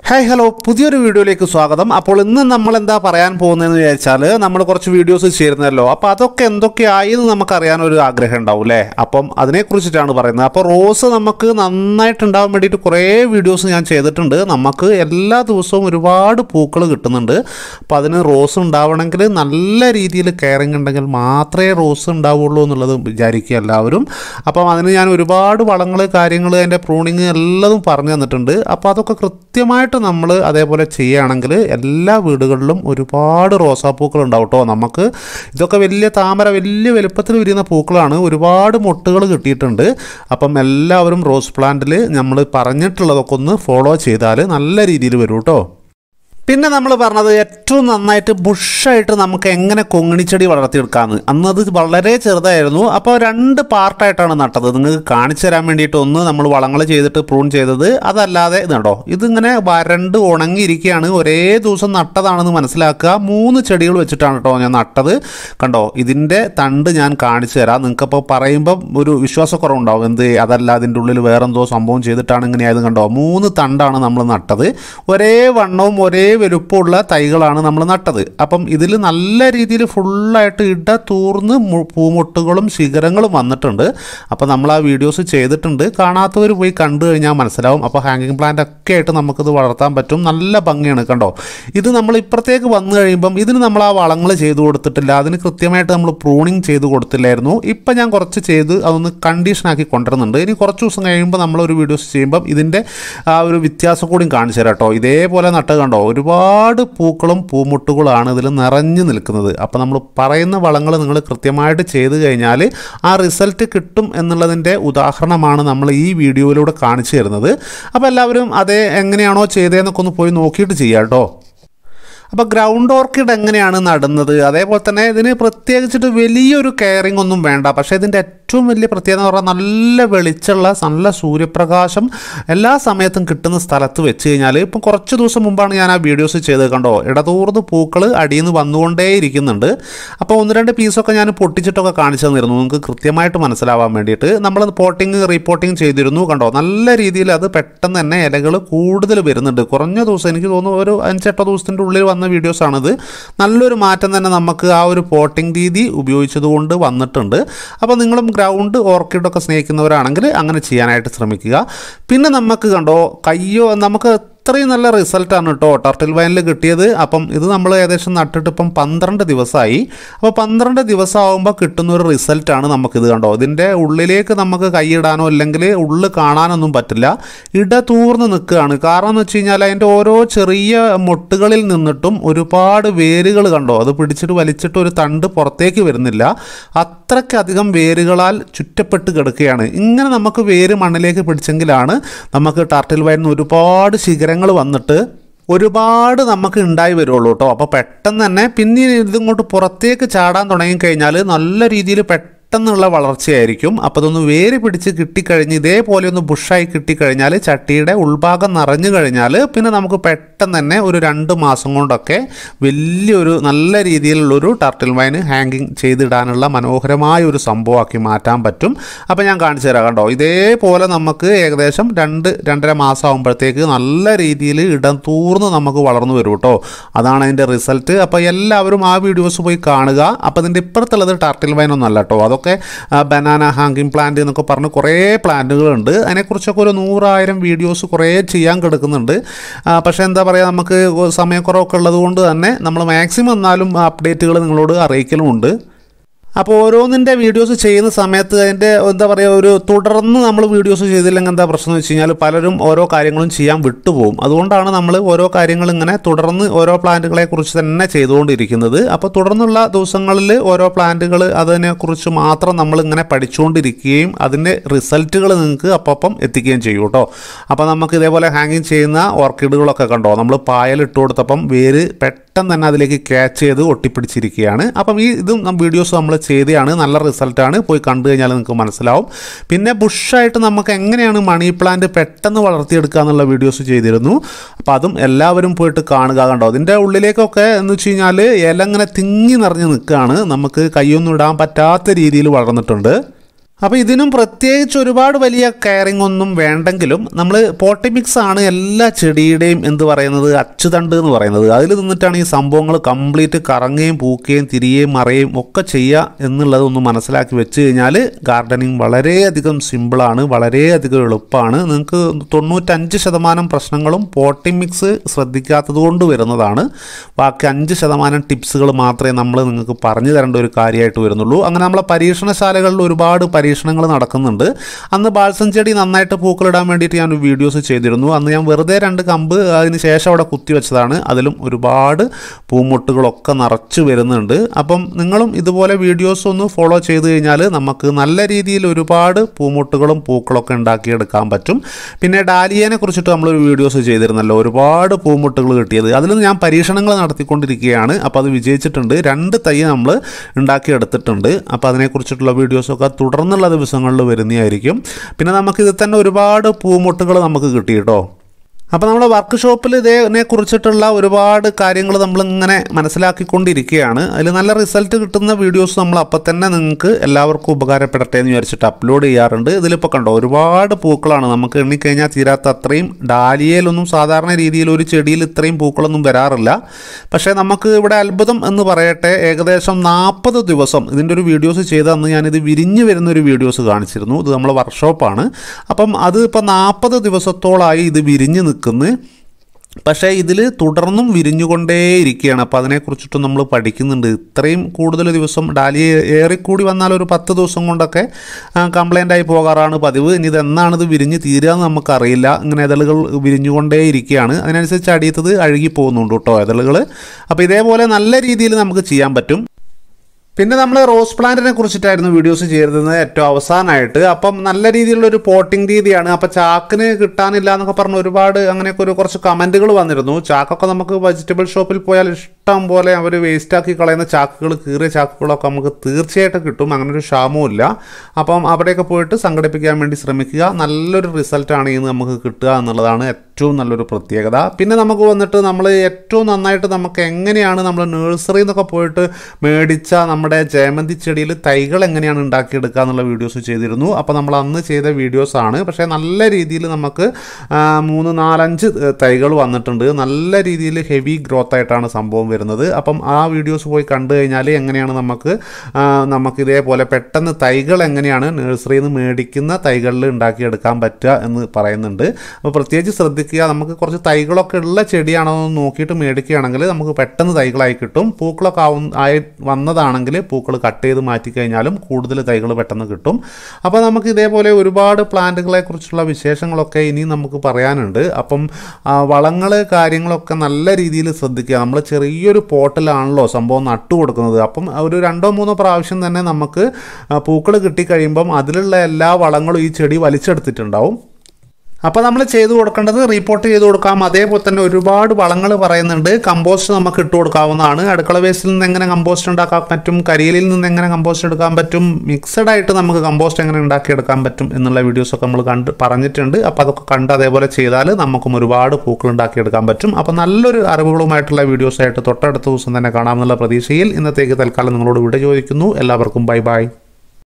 hi hello പുതിയൊരു വീഡിയോയിലേക്ക് സ്വാഗതം അപ്പോൾ ഇന്ന് നമ്മൾ എന്താ പറയാൻ പോകുന്നതെന്ന് വിചാരിച്ചാൽ നമ്മൾ കുറച്ച് വീഡിയോസ് ചേരുന്നല്ലോ അപ്പോൾ അതൊക്കെ എന്തൊക്കെയായി എന്ന് നമുക്കറിയാൻ ഒരു ആഗ്രഹം ഉണ്ടാവും അല്ലേ അപ്പം അതിനെക്കുറിച്ചിട്ടാണ് പറയുന്നത് അപ്പോൾ റോസ് നമുക്ക് നന്നായിട്ടുണ്ടാവാൻ വേണ്ടിയിട്ട് കുറേ വീഡിയോസ് ഞാൻ ചെയ്തിട്ടുണ്ട് നമുക്ക് എല്ലാ ദിവസവും ഒരുപാട് പൂക്കൾ കിട്ടുന്നുണ്ട് അപ്പോൾ അതിന് റോസ് ഉണ്ടാവണമെങ്കിൽ നല്ല രീതിയിൽ കെയറിങ് ഉണ്ടെങ്കിൽ മാത്രമേ റോസ് ഉണ്ടാവുള്ളൂ എന്നുള്ളത് വിചാരിക്കുക എല്ലാവരും അപ്പം അതിന് ഞാൻ ഒരുപാട് വളങ്ങൾ കാര്യങ്ങൾ അതിൻ്റെ പ്രൂണിങ് എല്ലതും പറഞ്ഞു തന്നിട്ടുണ്ട് അപ്പോൾ അതൊക്കെ കൃത്യമായിട്ട് നമ്മൾ അതേപോലെ ചെയ്യുകയാണെങ്കിൽ എല്ലാ വീടുകളിലും ഒരുപാട് റോസാപ്പൂക്കൾ ഉണ്ടാവും കേട്ടോ നമുക്ക് ഇതൊക്കെ വലിയ താമര വലിയ വലുപ്പത്തിൽ വിരിയുന്ന പൂക്കളാണ് ഒരുപാട് മൊട്ടുകൾ കിട്ടിയിട്ടുണ്ട് അപ്പം എല്ലാവരും റോസ് പ്ലാന്റിൽ നമ്മൾ പറഞ്ഞിട്ടുള്ളതൊക്കെ ഒന്ന് ഫോളോ ചെയ്താൽ നല്ല രീതിയിൽ വരും കേട്ടോ പിന്നെ നമ്മൾ പറഞ്ഞത് ഏറ്റവും നന്നായിട്ട് ബുഷായിട്ട് നമുക്ക് എങ്ങനെ കൊങ്ങിണിച്ചെടി വളർത്തിയെടുക്കാമെന്ന് അന്ന് അത് വളരെ ചെറുതായിരുന്നു അപ്പോൾ രണ്ട് പാർട്ടായിട്ടാണ് നട്ടത് നിങ്ങൾക്ക് കാണിച്ചു തരാൻ വേണ്ടിയിട്ട് ഒന്ന് നമ്മൾ വളങ്ങൾ ചെയ്തിട്ട് പ്രൂൺ ചെയ്തത് അതല്ലാതെ ഇതുണ്ടോ ഇതിങ്ങനെ വരണ്ട് ഉണങ്ങിയിരിക്കുകയാണ് ഒരേ ദിവസം നട്ടതാണെന്ന് മനസ്സിലാക്കുക മൂന്ന് ചെടികൾ വെച്ചിട്ടാണ് കേട്ടോ ഞാൻ നട്ടത് കണ്ടോ ഇതിൻ്റെ തണ്ട് ഞാൻ കാണിച്ചു തരാം നിങ്ങൾക്കപ്പോൾ പറയുമ്പം ഒരു വിശ്വാസക്കുറവുണ്ടാവും എന്ത് അതല്ല അതിൻ്റെ ഉള്ളിൽ വേറെന്തോ സംഭവം ചെയ്തിട്ടാണ് ഇങ്ങനെയായത് കണ്ടോ മൂന്ന് തണ്ടാണ് നമ്മൾ നട്ടത് ഒരേ വണ്ണവും ഒരേ വലുപ്പമുള്ള തൈകളാണ് നമ്മൾ നട്ടത് അപ്പം ഇതിൽ നല്ല രീതിയിൽ ഫുള്ളായിട്ട് ഇട തൂർന്ന് മു- പൂമൊട്ടുകളും ശിഖരങ്ങളും വന്നിട്ടുണ്ട് അപ്പോൾ നമ്മൾ ആ വീഡിയോസ് ചെയ്തിട്ടുണ്ട് കാണാത്തവർ പോയി കണ്ടു കഴിഞ്ഞാൽ മനസ്സിലാവും അപ്പോൾ ഹാങ്ങിങ് പ്ലാന്റ് ഒക്കെ ആയിട്ട് നമുക്കിത് വളർത്താൻ പറ്റും നല്ല ഭംഗിയാണ് കണ്ടോ ഇത് നമ്മൾ ഇപ്പുറത്തേക്ക് വന്നു കഴിയുമ്പം ഇതിന് നമ്മൾ ആ വളങ്ങൾ ചെയ്തു കൊടുത്തിട്ടില്ല അതിന് കൃത്യമായിട്ട് നമ്മൾ പ്രൂണിങ് ചെയ്ത് കൊടുത്തില്ലായിരുന്നു ഇപ്പം ഞാൻ കുറച്ച് ചെയ്ത് അതൊന്ന് കണ്ടീഷനാക്കി കൊണ്ടുവരുന്നുണ്ട് ഇനി കുറച്ച് ദിവസം കഴിയുമ്പോൾ നമ്മളൊരു വീഡിയോസ് ചെയ്യുമ്പം ഇതിൻ്റെ ആ ഒരു വ്യത്യാസം കൂടി കാണിച്ചു തരാം കേട്ടോ ഇതേപോലെ നട്ട് കണ്ടോ ഒരുപാട് പൂക്കളും പൂമുട്ടുകളാണ് ഇതിൽ നിറഞ്ഞു നിൽക്കുന്നത് അപ്പോൾ നമ്മൾ പറയുന്ന വളങ്ങൾ നിങ്ങൾ കൃത്യമായിട്ട് ചെയ്ത് കഴിഞ്ഞാൽ ആ റിസൾട്ട് കിട്ടും എന്നുള്ളതിൻ്റെ ഉദാഹരണമാണ് നമ്മൾ ഈ വീഡിയോയിലൂടെ കാണിച്ചു തരുന്നത് അപ്പോൾ എല്ലാവരും അതേ എങ്ങനെയാണോ ചെയ്തതെന്നൊക്കെ ഒന്ന് പോയി നോക്കിയിട്ട് ചെയ്യാം കേട്ടോ അപ്പോൾ ഗ്രൗണ്ട് ഓർക്കിഡ് എങ്ങനെയാണ് നടുന്നത് അതേപോലെ തന്നെ ഇതിന് പ്രത്യേകിച്ചിട്ട് വലിയൊരു കെയറിംഗ് ഒന്നും വേണ്ട പക്ഷേ ഇതിൻ്റെ ഏറ്റവും വലിയ പ്രത്യേകത എന്ന് പറഞ്ഞാൽ നല്ല വെളിച്ചമുള്ള നല്ല സൂര്യപ്രകാശം എല്ലാ സമയത്തും കിട്ടുന്ന സ്ഥലത്ത് വെച്ച് കഴിഞ്ഞാൽ ഇപ്പം കുറച്ച് ദിവസം മുമ്പാണ് ഞാൻ ആ വീഡിയോസ് ചെയ്തത് കണ്ടോ ഇടതൂർന്ന് പൂക്കൾ അടിയിൽ നിന്ന് വന്നുകൊണ്ടേ ഇരിക്കുന്നുണ്ട് അപ്പോൾ ഒന്ന് രണ്ട് പീസൊക്കെ ഞാൻ പൊട്ടിച്ചിട്ടൊക്കെ കാണിച്ചു തന്നിരുന്നു നിങ്ങൾക്ക് കൃത്യമായിട്ട് മനസ്സിലാവാൻ വേണ്ടിയിട്ട് നമ്മൾ പോട്ടിങ് റിപ്പോർട്ടിങ് ചെയ്തിരുന്നു കണ്ടോ നല്ല രീതിയിൽ അത് പെട്ടെന്ന് തന്നെ ഇലകൾ കൂടുതൽ വരുന്നുണ്ട് കുറഞ്ഞ ദിവസം എനിക്ക് തോന്നുന്നു ഒരു അഞ്ചെട്ടോ ദിവസത്തിൻ്റെ ഉള്ളിൽ വന്ന വീഡിയോസാണിത് നല്ലൊരു മാറ്റം തന്നെ നമുക്ക് ആ ഒരു പോട്ടിംഗ് രീതി ഉപയോഗിച്ചതുകൊണ്ട് വന്നിട്ടുണ്ട് അപ്പോൾ നിങ്ങളും ഗ്രൗണ്ട് ഓർക്കിഡൊക്കെ സ്നേഹിക്കുന്നവരാണെങ്കിൽ അങ്ങനെ ചെയ്യാനായിട്ട് ശ്രമിക്കുക പിന്നെ നമുക്ക് കണ്ടോ കയ്യോ നമുക്ക് അത്രയും നല്ല റിസൾട്ടാണ് കേട്ടോ ടർട്ടിൽ വൈനിൽ കിട്ടിയത് അപ്പം ഇത് നമ്മൾ ഏകദേശം നട്ടിട്ട് ഇപ്പം പന്ത്രണ്ട് ദിവസമായി അപ്പോൾ പന്ത്രണ്ട് ദിവസം ആകുമ്പോൾ കിട്ടുന്ന ഒരു റിസൾട്ടാണ് നമുക്കിത് കണ്ടോ ഇതിൻ്റെ ഉള്ളിലേക്ക് നമുക്ക് കൈയിടാനോ അല്ലെങ്കിൽ ഉള്ളിൽ കാണാനൊന്നും പറ്റില്ല ഇടതൂർന്ന് നിൽക്കുകയാണ് കാരണം എന്ന് വെച്ച് കഴിഞ്ഞാൽ അതിൻ്റെ ഓരോ ചെറിയ മൊട്ടുകളിൽ നിന്നിട്ടും ഒരുപാട് വേരുകൾ കണ്ടോ അത് പിടിച്ചിട്ട് വലിച്ചിട്ട് ഒരു തണ്ട് പുറത്തേക്ക് വരുന്നില്ല അത്രയ്ക്കധികം വേരുകളാൽ ചുറ്റപ്പെട്ട് കിടക്കുകയാണ് ഇങ്ങനെ നമുക്ക് വേര് മണ്ണിലേക്ക് പിടിച്ചെങ്കിലാണ് നമുക്ക് ടർട്ടിൽ വൈനിന് ഒരുപാട് ശിഖരങ്ങൾ വന്നിട്ട് ഒരുപാട് നമുക്ക് ഉണ്ടായി വരുള്ളൂ കേട്ടോ അപ്പോൾ പെട്ടെന്ന് തന്നെ പിന്നെ ഇതിങ്ങോട്ട് പുറത്തേക്ക് ചാടാൻ തുടങ്ങിക്കഴിഞ്ഞാൽ നല്ല രീതിയിൽ പെട്ടെന്നുള്ള വളർച്ചയായിരിക്കും അപ്പോൾ അതൊന്ന് വേര് പിടിച്ച് കിട്ടിക്കഴിഞ്ഞ് ഇതേപോലെ ഒന്ന് ബുഷായി കിട്ടിക്കഴിഞ്ഞാൽ ചട്ടിയുടെ ഉൾഭാഗം നിറഞ്ഞു കഴിഞ്ഞാൽ പിന്നെ നമുക്ക് പെട്ടെന്ന് തന്നെ ഒരു രണ്ട് മാസം കൊണ്ടൊക്കെ വലിയൊരു നല്ല രീതിയിലുള്ളൊരു ടർട്ടിൽ വൈന് ഹാങ്കിങ് ചെയ്തിടാനുള്ള മനോഹരമായ ഒരു സംഭവമാക്കി മാറ്റാൻ പറ്റും അപ്പോൾ ഞാൻ കാണിച്ചു തരാം കണ്ടോ ഇതേപോലെ നമുക്ക് ഏകദേശം രണ്ട് രണ്ടര മാസം ആകുമ്പോഴത്തേക്ക് നല്ല രീതിയിൽ ഇടം തൂർന്ന് നമുക്ക് വളർന്നു വരും കേട്ടോ അതാണ് അതിൻ്റെ റിസൾട്ട് അപ്പോൾ എല്ലാവരും ആ വീഡിയോസ് പോയി കാണുക അപ്പോൾ ഇതിൻ്റെ ഇപ്പുറത്തുള്ളത് ടർട്ടിൽ വൈൻ ഒന്നും അല്ല കേട്ടോ അതൊക്കെ ബനാന ഹാങ്കിങ് പ്ലാന്റ് എന്നൊക്കെ പറഞ്ഞ് കുറേ പ്ലാന്റുകളുണ്ട് അതിനെക്കുറിച്ചൊക്കെ ഒരു നൂറായിരം വീഡിയോസ് കുറേ ചെയ്യാൻ കിടക്കുന്നുണ്ട് ആ, പക്ഷേ എന്താ പറയുക നമുക്ക് സമയക്കുറവൊക്കെ ഉള്ളത് കൊണ്ട് തന്നെ നമ്മൾ മാക്സിമം എന്നാലും അപ്ഡേറ്റുകൾ നിങ്ങളോട് അറിയിക്കലുമുണ്ട് അപ്പോൾ ഓരോന്നിൻ്റെ വീഡിയോസ് ചെയ്യുന്ന സമയത്ത് അതിൻ്റെ എന്താ പറയുക ഒരു തുടർന്ന് നമ്മൾ വീഡിയോസ് ചെയ്തില്ലെങ്കിൽ എന്താ പ്രശ്നം എന്ന് വെച്ച് കഴിഞ്ഞാൽ പലരും ഓരോ കാര്യങ്ങളും ചെയ്യാൻ വിട്ടുപോകും അതുകൊണ്ടാണ് നമ്മൾ ഓരോ കാര്യങ്ങൾ ഇങ്ങനെ തുടർന്ന് ഓരോ പ്ലാന്റുകളെ കുറിച്ച് തന്നെ ചെയ്തുകൊണ്ടിരിക്കുന്നത് അപ്പോൾ തുടർന്നുള്ള ദിവസങ്ങളിൽ ഓരോ പ്ലാന്റുകൾ അതിനെക്കുറിച്ച് മാത്രം നമ്മൾ ഇങ്ങനെ പഠിച്ചുകൊണ്ടിരിക്കുകയും അതിൻ്റെ റിസൾട്ടുകൾ നിങ്ങൾക്ക് അപ്പം എത്തിക്കുകയും ചെയ്യും കേട്ടോ അപ്പോൾ നമുക്ക് ഇതേപോലെ ഹാങ്ങിങ് ചെയ്യുന്ന ഓർക്കിഡുകളൊക്കെ കണ്ടോ നമ്മൾ പായൽ ഇട്ട് കൊടുത്തപ്പം വേര് പെട്ടെന്ന് തന്നെ അതിലേക്ക് ക്യാച്ച് ചെയ്ത് ഒട്ടിപ്പിടിച്ചിരിക്കുകയാണ് അപ്പം ഈ ഇതും വീഡിയോസ് നമ്മൾ ചെയ്തതാണ് നല്ല റിസൾട്ടാണ് പോയി കണ്ടു കഴിഞ്ഞാൽ നിങ്ങൾക്ക് മനസ്സിലാവും പിന്നെ ബുഷായിട്ട് നമുക്ക് എങ്ങനെയാണ് മണി പ്ലാന്റ് പെട്ടെന്ന് വളർത്തിയെടുക്കുക എന്നുള്ള വീഡിയോസ് ചെയ്തിരുന്നു അപ്പോൾ അതും എല്ലാവരും പോയിട്ട് കാണുക കണ്ടോ അതിൻ്റെ ഉള്ളിലേക്കൊക്കെ എന്ന് വെച്ച് കഴിഞ്ഞാൽ ഇല ഇങ്ങനെ തിങ്ങി നിറഞ്ഞ് നിൽക്കുകയാണ് നമുക്ക് കൈയൊന്നും ഇടാൻ പറ്റാത്ത രീതിയിൽ വളർന്നിട്ടുണ്ട് അപ്പോൾ ഇതിനും പ്രത്യേകിച്ച് ഒരുപാട് വലിയ കെയറിംഗ് ഒന്നും വേണ്ടെങ്കിലും നമ്മൾ പോട്ടിമിക്സ് ആണ് എല്ലാ ചെടിയുടെയും എന്ത് പറയുന്നത് അച്ചുതണ്ട് എന്ന് പറയുന്നത് അതിൽ നിന്നിട്ടാണ് ഈ സംഭവങ്ങൾ കംപ്ലീറ്റ് കറങ്ങുകയും പൂക്കുകയും തിരിയുകയും മറയുകയും ഒക്കെ ചെയ്യുക എന്നുള്ളത് ഒന്ന് മനസ്സിലാക്കി വെച്ച് കഴിഞ്ഞാൽ ഗാർഡനിങ് വളരെയധികം സിമ്പിളാണ് വളരെയധികം എളുപ്പമാണ് നിങ്ങൾക്ക് തൊണ്ണൂറ്റഞ്ച് ശതമാനം പ്രശ്നങ്ങളും പോട്ടിമിക്സ് ശ്രദ്ധിക്കാത്തത് കൊണ്ട് വരുന്നതാണ് ബാക്കി അഞ്ച് ശതമാനം ടിപ്സുകൾ മാത്രമേ നമ്മൾ നിങ്ങൾക്ക് പറഞ്ഞു തരേണ്ട ഒരു കാര്യമായിട്ട് വരുന്നുള്ളൂ അങ്ങനെ നമ്മളെ പരീക്ഷണശാലകളിൽ ഒരുപാട് പരീക്ഷണങ്ങൾ നടക്കുന്നുണ്ട് അന്ന് ബാൾസം ചെടി നന്നായിട്ട് പൂക്കളിടാൻ വേണ്ടിയിട്ട് ഞാൻ വീഡിയോസ് ചെയ്തിരുന്നു അന്ന് ഞാൻ വെറുതെ രണ്ട് കമ്പ് അതിന് ശേഷം അവിടെ കുത്തി വെച്ചതാണ് അതിലും ഒരുപാട് പൂമുട്ടുകളൊക്കെ നിറച്ച് വരുന്നുണ്ട് അപ്പം നിങ്ങളും ഇതുപോലെ വീഡിയോസ് ഒന്ന് ഫോളോ ചെയ്ത് കഴിഞ്ഞാൽ നമുക്ക് നല്ല രീതിയിൽ ഒരുപാട് പൂമുട്ടുകളും പൂക്കളൊക്കെ ഉണ്ടാക്കിയെടുക്കാൻ പറ്റും പിന്നെ ഡാലിയനെ കുറിച്ചിട്ട് നമ്മളൊരു വീഡിയോസ് ചെയ്തിരുന്നല്ലോ ഒരുപാട് പൂമുട്ടുകൾ കിട്ടിയത് അതിൽ ഞാൻ പരീക്ഷണങ്ങൾ നടത്തിക്കൊണ്ടിരിക്കുകയാണ് അപ്പോൾ അത് വിജയിച്ചിട്ടുണ്ട് രണ്ട് തൈ നമ്മൾ ഉണ്ടാക്കിയെടുത്തിട്ടുണ്ട് അപ്പോൾ അതിനെക്കുറിച്ചിട്ടുള്ള വീഡിയോസൊക്കെ തുടർന്നുള്ള ദിവസങ്ങളിൽ വരുന്നതായിരിക്കും പിന്നെ നമുക്കിതിൽ തന്നെ ഒരുപാട് പൂമുട്ടുകൾ നമുക്ക് കിട്ടി കേട്ടോ അപ്പോൾ നമ്മൾ വർക്ക്ഷോപ്പിൽ ഇതിനെ കുറിച്ചിട്ടുള്ള ഒരുപാട് കാര്യങ്ങൾ നമ്മളിങ്ങനെ മനസ്സിലാക്കിക്കൊണ്ടിരിക്കുകയാണ് അതിൽ നല്ല റിസൾട്ട് കിട്ടുന്ന വീഡിയോസ് നമ്മൾ അപ്പം തന്നെ നിങ്ങൾക്ക് എല്ലാവർക്കും ഉപകാരപ്പെടട്ടെ എന്ന് വിചാരിച്ചിട്ട് അപ്ലോഡ് ചെയ്യാറുണ്ട് ഇതിലിപ്പോൾ കണ്ടോ ഒരുപാട് പൂക്കളാണ് നമുക്ക് എണ്ണിക്കഴിഞ്ഞാൽ തീരാത്ത അത്രയും ഡാലിയയിലൊന്നും സാധാരണ രീതിയിൽ ഒരു ചെടിയിൽ ഇത്രയും പൂക്കളൊന്നും വരാറില്ല പക്ഷേ നമുക്ക് ഇവിടെ അത്ഭുതം എന്ന് പറയട്ടെ ഏകദേശം നാൽപ്പത് ദിവസം ഇതിൻ്റെ ഒരു വീഡിയോസ് ചെയ്ത അന്ന് ഞാനിത് വിരിഞ്ഞ് വരുന്ന ഒരു വീഡിയോസ് കാണിച്ചിരുന്നു ഇത് നമ്മളെ വർക്ക്ഷോപ്പാണ് അപ്പം അത് ഇപ്പോൾ നാൽപ്പത് ദിവസത്തോളമായി ഇത് വിരിഞ്ഞ് നിൽക്കുന്നത് പക്ഷേ ഇതിൽ തുടർന്നും വിരിഞ്ഞുകൊണ്ടേയിരിക്കുകയാണ് അപ്പോൾ അതിനെക്കുറിച്ചിട്ട് നമ്മൾ പഠിക്കുന്നുണ്ട് ഇത്രയും കൂടുതൽ ദിവസം ഡാലി ഏറിക്കൂടി വന്നാൽ ഒരു പത്ത് ദിവസം കൊണ്ടൊക്കെ കംപ്ലൈൻ്റ് ആയി പോകാറാണ് പതിവ് ഇനി ഇത് എന്നാണ് ഇത് വിരിഞ്ഞ് തീരുക എന്ന് നമുക്കറിയില്ല ഇങ്ങനെ ഇതളുകൾ വിരിഞ്ഞുകൊണ്ടേയിരിക്കുകയാണ് അതിനനുസരിച്ച് അടിയത്തത് അഴുകി പോകുന്നുണ്ട് കേട്ടോ ഇതളുകൾ അപ്പോൾ ഇതേപോലെ നല്ല രീതിയിൽ നമുക്ക് ചെയ്യാൻ പറ്റും പിന്നെ നമ്മൾ റോസ് പ്ലാന്റിനെ കുറിച്ചിട്ടായിരുന്നു വീഡിയോസ് ചെയ്തിരുന്നത് ഏറ്റവും അവസാനമായിട്ട് അപ്പം നല്ല രീതിയിലുള്ള ഒരു പോട്ടിംഗ് രീതിയാണ് അപ്പം ചാക്കിന് കിട്ടാനില്ല എന്നൊക്കെ പറഞ്ഞ് ഒരുപാട് അങ്ങനെയൊക്കെ ഒരു കുറച്ച് കമൻറ്റുകൾ വന്നിരുന്നു ചാക്കൊക്കെ നമുക്ക് വെജിറ്റബിൾ ഷോപ്പിൽ പോയാൽ ഇഷ്ടം പോലെ അവർ വേസ്റ്റാക്കി കളയുന്ന ചാക്കുകൾ കീറിയ ചാക്കുകളൊക്കെ നമുക്ക് തീർച്ചയായിട്ടും കിട്ടും അങ്ങനെ ഒരു ക്ഷാമവും ഇല്ല അപ്പം അവിടെയൊക്കെ പോയിട്ട് സംഘടിപ്പിക്കാൻ വേണ്ടി ശ്രമിക്കുക നല്ലൊരു റിസൾട്ടാണ് ഇന്ന് നമുക്ക് കിട്ടുക എന്നുള്ളതാണ് ഏറ്റവും നല്ലൊരു പ്രത്യേകത പിന്നെ നമുക്ക് വന്നിട്ട് നമ്മൾ ഏറ്റവും നന്നായിട്ട് നമുക്ക് എങ്ങനെയാണ് നമ്മൾ നഴ്സറിയിൽ നിന്നൊക്കെ പോയിട്ട് മേടിച്ച നമ്മുടെ ജയമന്തി ചെടിയിൽ തൈകൾ എങ്ങനെയാണ് ഉണ്ടാക്കിയെടുക്കുക എന്നുള്ള വീഡിയോസ് ചെയ്തിരുന്നു അപ്പോൾ നമ്മൾ അന്ന് ചെയ്ത വീഡിയോസാണ് പക്ഷേ നല്ല രീതിയിൽ നമുക്ക് ആ, മൂന്ന് നാലഞ്ച് തൈകൾ വന്നിട്ടുണ്ട് നല്ല രീതിയിൽ ഹെവി ഗ്രോത്ത് ആയിട്ടാണ് സംഭവം വരുന്നത് അപ്പം ആ വീഡിയോസ് പോയി കണ്ടു കഴിഞ്ഞാൽ എങ്ങനെയാണ് നമുക്ക് ആ, നമുക്ക് ഇതേപോലെ പെട്ടെന്ന് തൈകൾ എങ്ങനെയാണ് നഴ്സറിയിൽ നിന്ന് മേടിക്കുന്ന തൈകളിൽ ഉണ്ടാക്കിയെടുക്കാൻ പറ്റുക എന്ന് പറയുന്നുണ്ട് അപ്പോൾ പ്രത്യേകിച്ച് ശ്രദ്ധിക്കുക നമുക്ക് കുറച്ച് തൈകളൊക്കെ ഉള്ള ചെടിയാണോ എന്ന് നോക്കിയിട്ട് മേടിക്കുകയാണെങ്കിൽ നമുക്ക് പെട്ടെന്ന് തൈകളായി കിട്ടും പൂക്കളൊക്കെ ആവും ആയി വന്നതാണെങ്കിൽ പൂക്കൾ കട്ട് ചെയ്ത് മാറ്റി കഴിഞ്ഞാലും കൂടുതൽ തൈകൾ പെട്ടെന്ന് കിട്ടും അപ്പോൾ നമുക്ക് ഇതേപോലെ ഒരുപാട് പ്ലാന്റുകളെ കുറിച്ചുള്ള വിശേഷങ്ങളൊക്കെ ഇനി നമുക്ക് പറയാനുണ്ട് അപ്പം വളങ്ങൾ കാര്യങ്ങളൊക്കെ നല്ല രീതിയിൽ ശ്രദ്ധിക്കുക നമ്മൾ ചെറിയൊരു പോട്ടിലാണല്ലോ സംഭവം നട്ടു കൊടുക്കുന്നത് അപ്പം ഒരു രണ്ടോ മൂന്നോ പ്രാവശ്യം തന്നെ നമുക്ക് പൂക്കൾ കിട്ടിക്കഴിയുമ്പം അതിലുള്ള എല്ലാ വളങ്ങളും ഈ ചെടി വലിച്ചെടുത്തിട്ടുണ്ടാവും അപ്പോൾ നമ്മൾ ചെയ്തു കൊടുക്കേണ്ടത് റിപ്പോർട്ട് ചെയ്ത് കൊടുക്കാം അതേപോലെ തന്നെ ഒരുപാട് വളങ്ങൾ പറയുന്നുണ്ട് കമ്പോസ്റ്റ് നമുക്ക് ഇട്ട് കൊടുക്കാവുന്നതാണ് അടുക്കള വേസ്റ്റിൽ നിന്ന് എങ്ങനെ കമ്പോസ്റ്റ് ഉണ്ടാക്കാൻ പറ്റും കരിയിലിൽ നിന്ന് എങ്ങനെ കമ്പോസ്റ്റ് എടുക്കാൻ പറ്റും മിക്സഡ് ആയിട്ട് നമുക്ക് കമ്പോസ്റ്റ് എങ്ങനെ ഉണ്ടാക്കിയെടുക്കാൻ പറ്റും എന്നുള്ള വീഡിയോസൊക്കെ നമ്മൾ കണ്ട് പറഞ്ഞിട്ടുണ്ട് അപ്പോൾ അതൊക്കെ കണ്ട് അതേപോലെ ചെയ്താൽ നമുക്കും ഒരുപാട് പൂക്കൾ ഉണ്ടാക്കിയെടുക്കാൻ പറ്റും അപ്പോൾ നല്ലൊരു അറിവുകളുമായിട്ടുള്ള വീഡിയോസായിട്ട് തൊട്ടടുത്ത ദിവസം തന്നെ കാണാമെന്നുള്ള പ്രതീക്ഷയിൽ ഇന്നത്തേക്ക് തൽക്കാലം നിങ്ങളോട് വിട ചോദിക്കുന്നു എല്ലാവർക്കും ബൈ ബൈ